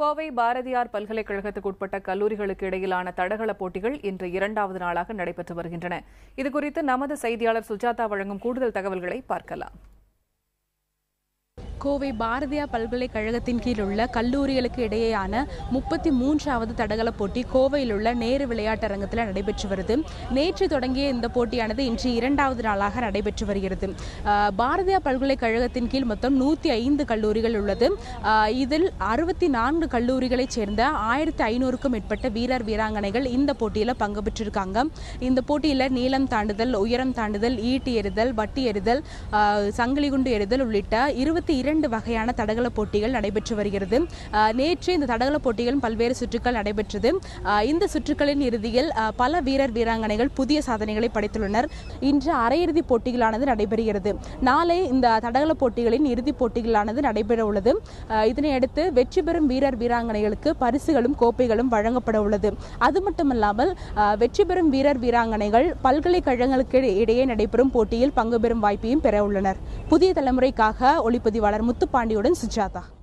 கோவை பாரதியார் பல்கலைக்கழகத்துக்கு உட்பட்ட கல்லூரிகளுக்கு இடையிலான தடகள போட்டிகள் இன்று இரண்டாவது நாளாக நடைபெற்று வருகின்றன இதுகுறித்து நமது செய்தியாளர் சுஜாதா வழங்கும் கூடுதல் தகவல்களை பார்க்கலாம் கோவை பாரதியார் பல்கலைக்கழகத்தின் கீழ் உள்ள கல்லூரிகளுக்கு இடையேயான முப்பத்தி மூன்றாவது தடகள போட்டி கோவையில் உள்ள நேரு விளையாட்டரங்கத்தில் நடைபெற்று வருது நேற்று தொடங்கிய இந்த போட்டியானது இன்று இரண்டாவது நாளாக நடைபெற்று வருகிறது ஆஹ் பாரதியார் பல்கலைக்கழகத்தின் கீழ் மொத்தம் நூற்றி ஐந்து கல்லூரிகள் உள்ளது ஆஹ் இதில் அறுபத்தி நான்கு கல்லூரிகளைச் சேர்ந்த ஆயிரத்தி ஐநூறுக்கும் மேற்பட்ட வீரர் வீராங்கனைகள் இந்த போட்டியில் பங்கு பெற்றிருக்காங்க இந்த போட்டியில் நீளம் தாண்டுதல் உயரம் தாண்டுதல் ஈட்டி எறிதல் வட்டி எறிதல் ஆஹ் சங்கிலி குண்டு எறிதல் உள்ளிட்ட இருபத்தி இரண்டு வகையான தடகள போட்டிகள் நடைபெற்று வருகிறது ஆஹ் நேற்று இந்த தடகள போட்டிகள் பல்வேறு சுற்றுக்கள் நடைபெற்றது ஆஹ் இந்த சுற்றுக்களின் இறுதியில் ஆஹ் பல வீரர் வீராங்கனைகள் புதிய சாதனைகளை படைத்துள்ளனர் இன்று அரையிறுதி போட்டிகளானது நடைபெறுகிறது நாளை இந்த தடகள போட்டிகளின் இறுதிப் போட்டிகளானது நடைபெற உள்ளது ஆஹ் இதனையடுத்து வெற்றி பெறும் வீரர் வீராங்கனைகளுக்கு பரிசுகளும் கோப்பைகளும் வழங்கப்பட உள்ளது அது மட்டுமல்லாமல் ஆஹ் வெற்றி பெறும் வீரர் வீராங்கனைகள் பல்கலைக்கழகங்களுக்கு இடையே நடைபெறும் போட்டியில் பங்கு பெறும் வாய்ப்பையும் பெற உள்ளனர் புதிய தலைமுறைக்காக ஒளிப்பதிவாளர் முத்துப்பாண்டியுடன் சுஜாதா